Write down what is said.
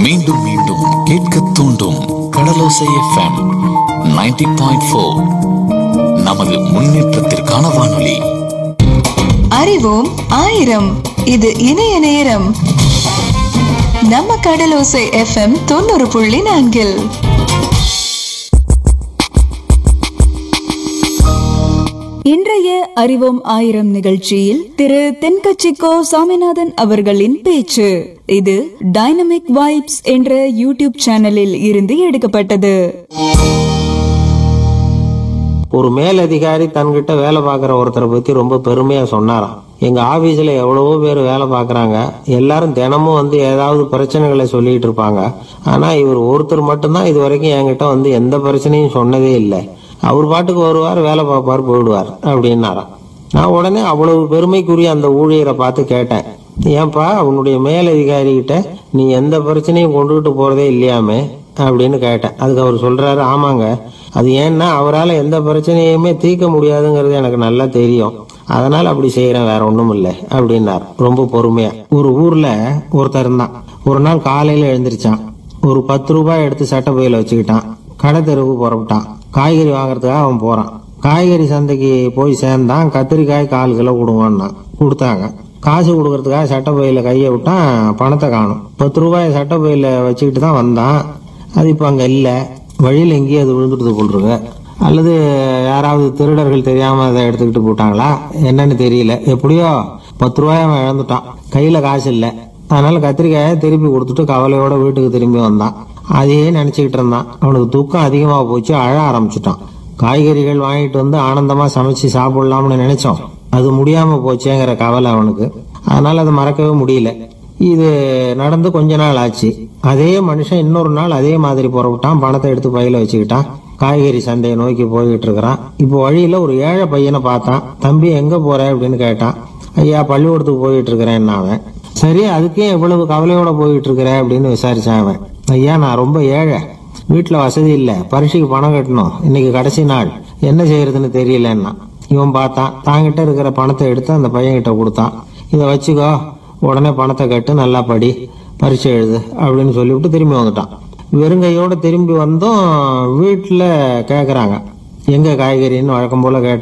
மீண்டும் மீண்டும் கேட்க தூண்டும் கடலோசை எஃப்எம் 90.4 பாயிண்ட் ஃபோர் நமது முன்னேற்றத்திற்கான வானொலி அறிவோம் ஆயிரம் இது இணைய நேரம் நம்ம கடலோசை எஃப்எம் தொண்ணூறு புள்ளி நான்கில் இன்றைய அறிவோம் ஆயிரம் நிகழ்ச்சியில் திரு தென்கட்சிக்கோ சாமிநாதன் அவர்களின் பேச்சு இது டைனமிக் வைப்ஸ் என்ற யூடியூப் சேனலில் இருந்து எடுக்கப்பட்டது ஒரு மேலதிகாரி தன்கிட்ட வேலை பார்க்குற ஒருத்தரை பற்றி ரொம்ப பெருமையாக சொன்னாராம் எங்கள் ஆஃபீஸில் எவ்வளவோ பேர் வேலை பார்க்குறாங்க எல்லாரும் தினமும் வந்து ஏதாவது பிரச்சனைகளை சொல்லிட்டு இருப்பாங்க ஆனால் இவர் ஒருத்தர் மட்டும்தான் இது வரைக்கும் என்கிட்ட வந்து எந்த பிரச்சனையும் சொன்னதே இல்லை அவர் பாட்டுக்கு வருவார் வேலை பார்ப்பார் போயிடுவார் அப்படின்னாராம் நான் உடனே அவ்வளவு பெருமைக்குரிய அந்த ஊழியரை பார்த்து கேட்டேன் ஏன்பா உன்னுடைய மேலதிகாரிகிட்ட நீ எந்த பிரச்சனையும் கொண்டுகிட்டு போறதே இல்லையாமே அப்படின்னு கேட்டேன் அதுக்கு அவர் சொல்றாரு ஆமாங்க அது ஏன்னா அவரால் எந்த பிரச்சனையுமே தீர்க்க முடியாதுங்கிறது எனக்கு நல்லா தெரியும் அதனால அப்படி செய்யறேன் வேற ஒன்றும் இல்லை அப்படின்னார் ரொம்ப பொறுமையா ஒரு ஊர்ல ஒருத்தர் இருந்தான் ஒரு நாள் காலையில எழுந்திருச்சான் ஒரு பத்து ரூபாய் எடுத்து சட்டை பையில வச்சுக்கிட்டான் கடை தெருவுக்கு புறப்பட்டான் காய்கறி வாங்குறதுக்காக அவன் போறான் காய்கறி சந்தைக்கு போய் சேர்ந்தான் கத்திரிக்காய் கால் கிலோ கொடுங்கன்னா கொடுத்தாங்க காசு கொடுக்கறதுக்காக சட்டை பையில கையை விட்டான் பணத்தை காணும் பத்து ரூபாய் சட்டை பையில வச்சுக்கிட்டு தான் வந்தான் அது இப்போ அங்கே இல்லை வழியில் எங்கேயோ அது விழுந்துட்டு போட்டுருக்கு அல்லது யாராவது திருடர்கள் தெரியாம அதை எடுத்துக்கிட்டு போட்டாங்களா என்னன்னு தெரியல எப்படியோ பத்து ரூபாய் அவன் இழந்துட்டான் கையில காசு இல்லை அதனால கத்திரிக்காயை திருப்பி கொடுத்துட்டு கவலையோட வீட்டுக்கு திரும்பி வந்தான் அதையே நினைச்சுக்கிட்டு இருந்தான் அவனுக்கு தூக்கம் அதிகமாக போச்சு அழ ஆரம்பிச்சுட்டான் காய்கறிகள் வாங்கிட்டு வந்து ஆனந்தமா சமைச்சு சாப்பிடலாம்னு நினைச்சோம் அது முடியாம போச்சேங்கிற கவலை அவனுக்கு அதனால அதை மறக்கவே முடியல இது நடந்து கொஞ்ச நாள் ஆச்சு அதே மனுஷன் இன்னொரு நாள் அதே மாதிரி புறப்பட்டான் பணத்தை எடுத்து பையில வச்சுக்கிட்டான் காய்கறி சந்தையை நோக்கி போய்கிட்டு இருக்கிறான் இப்போ வழியில ஒரு ஏழை பையனை பார்த்தான் தம்பி எங்க போற அப்படின்னு கேட்டான் ஐயா பள்ளிக்கூடத்துக்கு போயிட்டு இருக்கிறேன் அவன் சரி அதுக்கே எவ்வளவு கவலையோட போயிட்டு இருக்கிற அப்படின்னு விசாரிச்சான் அவன் ஐயா நான் ரொம்ப ஏழை வீட்டுல வசதி இல்ல பரீட்சைக்கு பணம் கட்டணும் இன்னைக்கு கடைசி நாள் என்ன செய்யறதுன்னு தெரியலன்னா இவன் பார்த்தான் தாங்கிட்ட இருக்கிற பணத்தை எடுத்து அந்த பையன்கிட்ட கொடுத்தான் இதை வச்சுக்கோ உடனே பணத்தை கட்டு நல்லா படி பரீட்சை எழுது அப்படின்னு சொல்லிவிட்டு திரும்பி வந்துட்டான் வெறுங்கையோட திரும்பி வந்தும் வீட்டில் கேட்குறாங்க எங்க காய்கறின்னு வழக்கம் போல கேட்டா